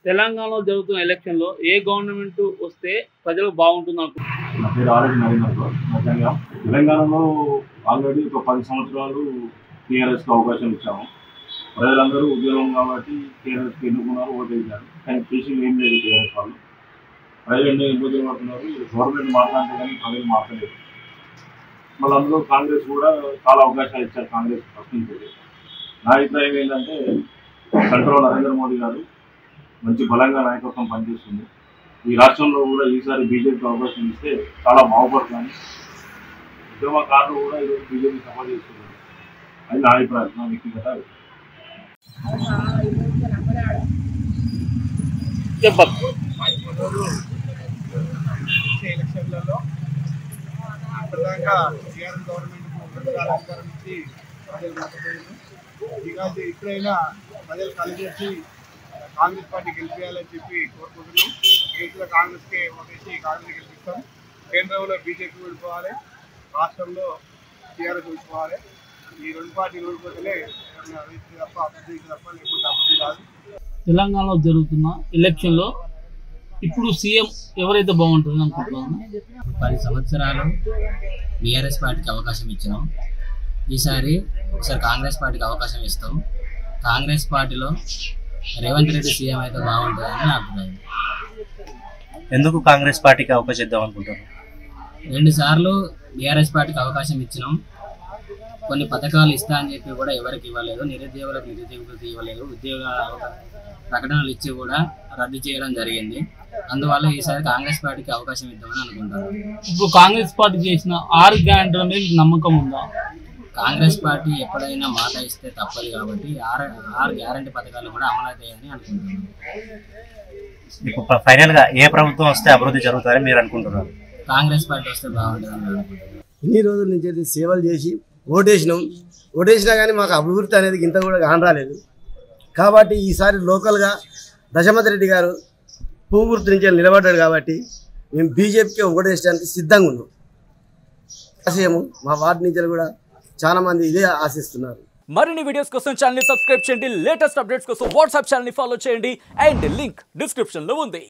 తెలంగాణలో జరుగుతున్న ఎలక్షన్లో ఏ గవర్నమెంట్ వస్తే ప్రజలకు బాగుంటుంది అనుకుంటున్నారు నా పేరు ఆల్రెడీ నవీనర్ నిజంగా తెలంగాణలో ఆల్రెడీ ఒక పది సంవత్సరాలు టీఆర్ఎస్కి అవకాశం ఇచ్చాము ప్రజలందరూ ఉద్యోగం కాబట్టి టీఆర్ఎస్కి ఎన్నుకున్నారు ఓటు వేశారు కానీ చేసింది ఏం లేదు టీఆర్ఎస్ వాళ్ళు ప్రజలు ఎన్నో ఇబ్బందులు పడుతున్నారు గవర్నమెంట్ మాట్లాడితే కానీ ప్రజలు మాట్లాడలేదు మళ్ళీ అందులో కాంగ్రెస్ కూడా చాలా అవకాశాలు ఇచ్చారు కాంగ్రెస్ ఫస్ట్ నుంచి నా అభిప్రాయం ఏంటంటే సెంట్రల్ నరేంద్ర మోడీ గారు మంచి బలంగా నాయకత్వం పనిచేస్తుంది ఈ రాష్ట్రంలో కూడా ఈసారి బీజేపీకి అవకాశం ఇస్తే చాలా బాగుపడుతుంది ఉద్యమకారులు కూడా ఈరోజు బీజేపీ సపోర్ట్ చేస్తున్నారు అది నా అభిప్రాయం నా వ్యక్తిగత అభిప్రాయం. చెప్పచ్చు వచ్చే ఎలక్షన్లలో ప్రధానంగా టీఆర్ఎస్ గవర్నమెంట్ ప్రభుత్వాల అధికారం ఇచ్చి ప్రజలు మద్దతు ఇక ఇప్పుడైనా ప్రజలు కలిసి కాంగ్రెస్ పార్టీ గెలిపించాలని చెప్పి కోరుకుంటున్నాం కేసులో కాంగ్రెస్కే ఓటేసి కాంగ్రెస్ గెలిపిస్తాం కేంద్రంలో బీజేపీ ఓడిపోవాలి రాష్ట్రంలో టీఆర్ఎస్ ఓడిపోవాలి ఈ రెండు పార్టీలు ఓడిపోతేనే ఏమన్నా అభివృద్ధి తప్ప అభివృద్ధి తప్ప లేకపోతే అభివృద్ధి కాదు తెలంగాణలో జరుగుతున్న ఎలక్షన్లో ఇప్పుడు సీఎం ఎవరైతే బాగుంటుంది అనుకుంటున్నాను పది సంవత్సరాలు బీఆర్ఎస్ పార్టీకి అవకాశం ఇచ్చినాం ఈసారి ఒకసారి కాంగ్రెస్ పార్టీకి అవకాశం ఇస్తాం కాంగ్రెస్ పార్టీలో రేవంత్ రెడ్డి సీఎం అయితే బాగుంటుందని నా అభిప్రాయం ఎందుకు కాంగ్రెస్ పార్టీకి అవకాశం ఇద్దాం అనుకుంటారు రెండు సార్లు బీఆర్ఎస్ పార్టీకి అవకాశం ఇచ్చినాం కొన్ని పథకాలు ఇస్తా అని చెప్పి కూడా ఎవరికి ఇవ్వలేదు నిరుద్యోగులకు నిరుద్యోగులకు ఇవ్వలేదు ఉద్యోగ ప్రకటనలు ఇచ్చి కూడా రద్దు చేయడం జరిగింది అందువల్ల ఈసారి కాంగ్రెస్ పార్టీకి అవకాశం ఇద్దామని అనుకుంటాను ఇప్పుడు కాంగ్రెస్ పార్టీ చేసిన ఆరు గ్యారంటీల మీద మీకు నమ్మకం ఉందా కాంగ్రెస్ పార్టీ ఎప్పుడైనా మాట ఇస్తే తప్పదు కాబట్టి ఆరు ఆరు గ్యారంటీ పథకాలు కూడా అమలు అవుతాయని అనుకుంటున్నాను ఇప్పుడు ఫైనల్ గా ఏ ప్రభుత్వం వస్తే అభివృద్ధి జరుగుతారని మీరు అనుకుంటున్నారు కాంగ్రెస్ పార్టీ వస్తే బాగుంటుందని అనుకుంటున్నాను ఇన్ని రోజుల నుంచి అయితే సేవలు చేసి ఓటేసినాం ఓటేసినా కానీ మాకు అభివృద్ధి అనేది ఇంత కూడా కాని రాలేదు కాబట్టి ఈసారి లోకల్గా దశమతి రెడ్డి గారు పువ్వు గుర్తు నుంచి నిలబడ్డాడు కాబట్టి మేము బీజేపీకి ఓటేసడానికి సిద్ధంగా ఉన్నాం ఆశయము మా వార్డు నుంచి కూడా చాలా మంది ఇదే ఆశిస్తున్నారు మరిన్ని వీడియోస్ కోసం ఛానల్ ని సబ్స్క్రైబ్ చేయండి లేటెస్ట్ అప్డేట్స్ కోసం వాట్సాప్ ఛానల్ ని ఫాలో చేయండి అండ్ లింక్ డిస్క్రిప్షన్ లో ఉంది